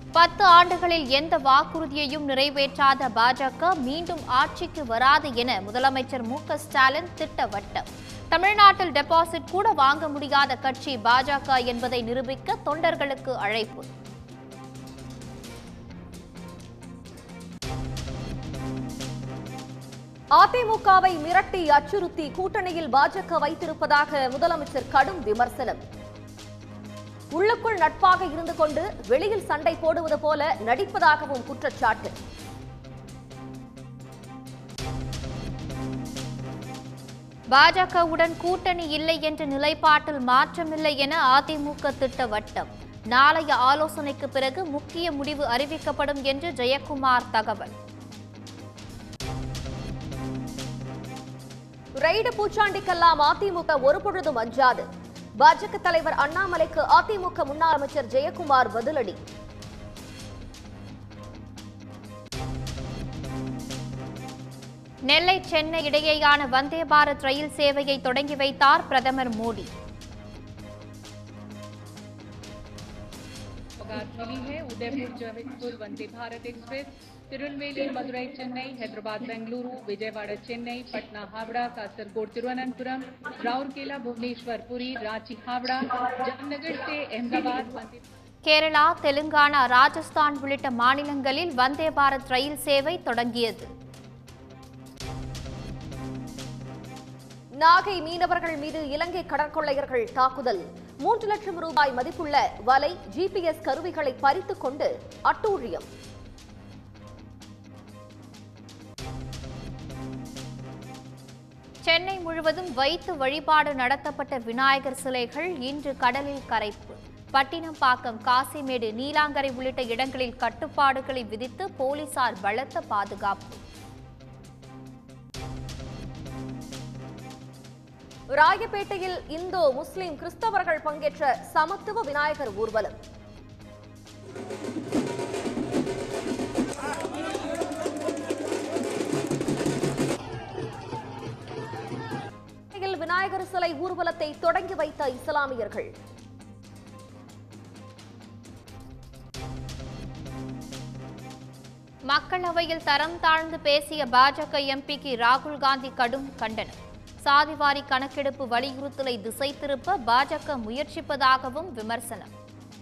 பத்து ஆண்டுகளில் எந்த வாக்குறுதியையும் நிறைவேற்றாத பாஜக மீண்டும் ஆட்சிக்கு வராது என முதலமைச்சர் மு க ஸ்டாலின் திட்டவட்டம் தமிழ்நாட்டில் டெபாசிட் கூட வாங்க முடியாத கட்சி பாஜக என்பதை நிரூபிக்க தொண்டர்களுக்கு அழைப்பு அதிமுகவை மிரட்டி அச்சுறுத்தி கூட்டணியில் பாஜக வைத்திருப்பதாக முதலமைச்சர் கடும் விமர்சனம் உள்ளுக்குள் நட்பாக இருந்து கொண்டு வெளியில் சண்டை போடுவது போல நடிப்பதாகவும் குற்றச்சாட்டு பாஜகவுடன் கூட்டணி இல்லை என்ற நிலைப்பாட்டில் மாற்றமில்லை என அதிமுக திட்டவட்டம் நாளைய ஆலோசனைக்கு பிறகு முக்கிய முடிவு அறிவிக்கப்படும் என்று ஜெயக்குமார் தகவல் ரெய்டு பூச்சாண்டிக்கெல்லாம் அதிமுக ஒருபொழுதும் அஞ்சாது பாஜக தலைவர் அண்ணாமலைக்கு அதிமுக முன்னாள் அமைச்சர் ஜெயக்குமார் பதிலடி நெல்லை சென்னை இடையேயான வந்தே பாரத் ரயில் சேவையை தொடங்கி வைத்தார் பிரதமர் மோடி सौगात मिली है उदयपुर जबलपुर वंदे भारत एक्सप्रेस तिरुनवेली मदुरई चेन्नई हैदराबाद बेंगलुरु विजयवाड़ा चेन्नई पटना हावड़ा कासरगोड तिरुवनंतपुरम राउरकेला भुवनेश्वर पुरी रांची हावड़ा जामनगर से अहमदाबाद वंदे கேரளா தெலுங்கானா ராஜஸ்தான் உள்ளிட்ட மாநிலங்களில் வந்தே பாரத் ரயில் சேவை தொடங்கியது நாகை மீனவர்கள் மீது இலங்கை கடற்கொள்ளையர்கள் தாக்குதல் மூன்று லட்சம் ரூபாய் மதிப்புள்ள வலை ஜிபிஎஸ் கருவிகளை பறித்துக் கொண்டு அட்டூழியம் சென்னை முழுவதும் வைத்து வழிபாடு நடத்தப்பட்ட விநாயகர் சிலைகள் இன்று கடலில் கரைப்பு பட்டினப்பாக்கம் காசிமேடு நீலாங்கரை உள்ளிட்ட இடங்களில் கட்டுப்பாடுகளை விதித்து போலீசார் பலத்த பாதுகாப்பு ராயப்பேட்டையில் இந்தோ முஸ்லிம் கிறிஸ்தவர்கள் பங்கேற்ற சமத்துவ விநாயகர் ஊர்வலம் சென்னையில் விநாயகர் சிலை ஊர்வலத்தை தொடங்கி வைத்த இஸ்லாமியர்கள் மக்களவையில் தரம் தாழ்ந்து பேசிய பாஜக எம்பிக்கு ராகுல் காந்தி கடும் கண்டனம் சாதிவாரி கணக்கெடுப்பு வலியுறுத்தலை திசை திருப்ப பாஜக முயற்சிப்பதாகவும் விமர்சனம்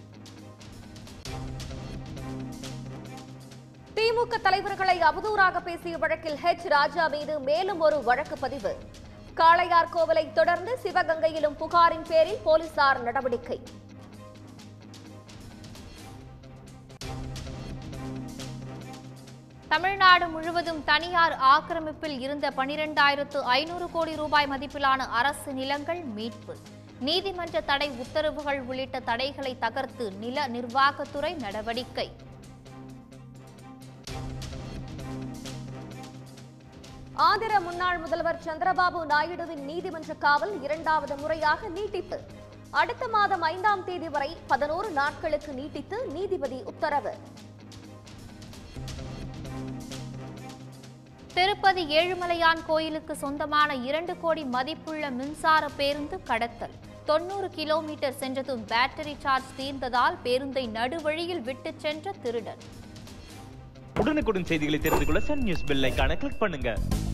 திமுக தலைவர்களை அவதூறாக பேசிய வழக்கில் ஹெச் ராஜா மீது மேலும் ஒரு வழக்கு பதிவு காளையார் கோவிலை தொடர்ந்து சிவகங்கையிலும் புகாரின் பேரில் போலீசார் நடவடிக்கை தமிழ்நாடு முழுவதும் தனியார் ஆக்கிரமிப்பில் இருந்த பனிரெண்டாயிரத்து ஐநூறு கோடி ரூபாய் மதிப்பிலான அரசு நிலங்கள் மீட்பு நீதிமன்ற தடை உத்தரவுகள் உள்ளிட்ட தடைகளை தகர்த்து நில நிர்வாகத்துறை நடவடிக்கை ஆந்திர முன்னாள் முதல்வர் சந்திரபாபு நாயுடுவின் நீதிமன்ற காவல் இரண்டாவது முறையாக நீட்டிப்பு அடுத்த மாதம் ஐந்தாம் தேதி வரை பதினோரு நாட்களுக்கு நீட்டித்து நீதிபதி உத்தரவு திருப்பதி ஏழுமலையான் கோயிலுக்கு சொந்தமான இரண்டு கோடி மதிப்புள்ள மின்சார பேருந்து கடத்தல் தொண்ணூறு கிலோமீட்டர் சென்றதும் பேட்டரி சார்ஜ் தீர்ந்ததால் பேருந்தை நடுவழியில் விட்டுச் சென்ற திருடன் உடனுக்குடன் செய்திகளை தெரிந்து கொள்ள சன் நியூஸ் பெல் ஐகானை கிளிக் பண்ணுங்க